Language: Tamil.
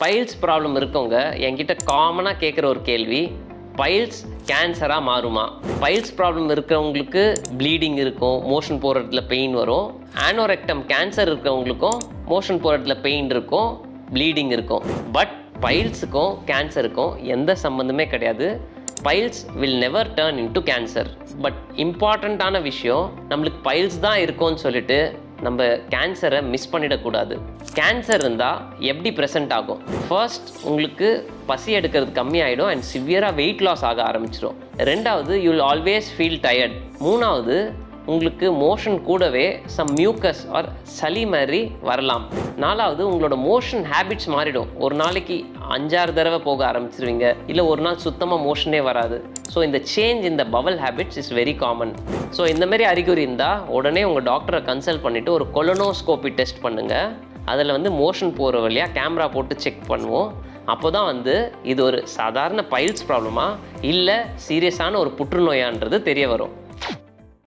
பைல்ஸ் ப்ராப்ளம் இருக்கவங்க என்கிட்ட காமனாக கேட்குற ஒரு கேள்வி பைல்ஸ் கேன்சராக மாறுமா பைல்ஸ் ப்ராப்ளம் இருக்கிறவங்களுக்கு ப்ளீடிங் இருக்கும் மோஷன் போகிற இடத்துல பெயின் வரும் ஆனோரெக்டம் கேன்சர் இருக்கிறவங்களுக்கும் மோஷன் போகிற இடத்துல பெயின் இருக்கும் ப்ளீடிங் இருக்கும் பட் பைல்ஸுக்கும் கேன்சருக்கும் எந்த சம்மந்தமே கிடையாது piles will never turn into cancer but இம்பார்ட்டண்ட்டான விஷயம் நம்மளுக்கு பைல்ஸ் தான் இருக்கும்னு சொல்லிட்டு நம்ம கேன்சரை மிஸ் பண்ணிடக்கூடாது கேன்சர் இருந்தால் எப்படி ப்ரெசென்ட் ஆகும் ஃபர்ஸ்ட் உங்களுக்கு பசி எடுக்கிறது கம்மியாயிடும் அண்ட் சிவியராக வெயிட் லாஸ் ஆக ஆரம்பிச்சிடும் ரெண்டாவது you will always feel tired மூணாவது உங்களுக்கு மோஷன் கூடவே சம் மியூக்கஸ் ஆர் சளி மாதிரி வரலாம் நாலாவது உங்களோட மோஷன் ஹேபிட்ஸ் மாறிடும் ஒரு நாளைக்கு அஞ்சாறு தடவை போக ஆரம்பிச்சிருவீங்க இல்லை ஒரு நாள் சுத்தமாக மோஷனே வராது ஸோ இந்த சேஞ்ச் இந்த bowel habits is very common so இந்த மாதிரி அறிகுறி இருந்தால் உடனே உங்கள் டாக்டரை கன்சல்ட் பண்ணிவிட்டு ஒரு கொலனோஸ்கோபி டெஸ்ட் பண்ணுங்கள் அதில் வந்து மோஷன் போகிற வழியாக கேமரா போட்டு செக் பண்ணுவோம் அப்போ தான் வந்து இது ஒரு சாதாரண பைல்ஸ் ப்ராப்ளமா இல்லை சீரியஸான ஒரு புற்றுநோயான்றது தெரிய வரும்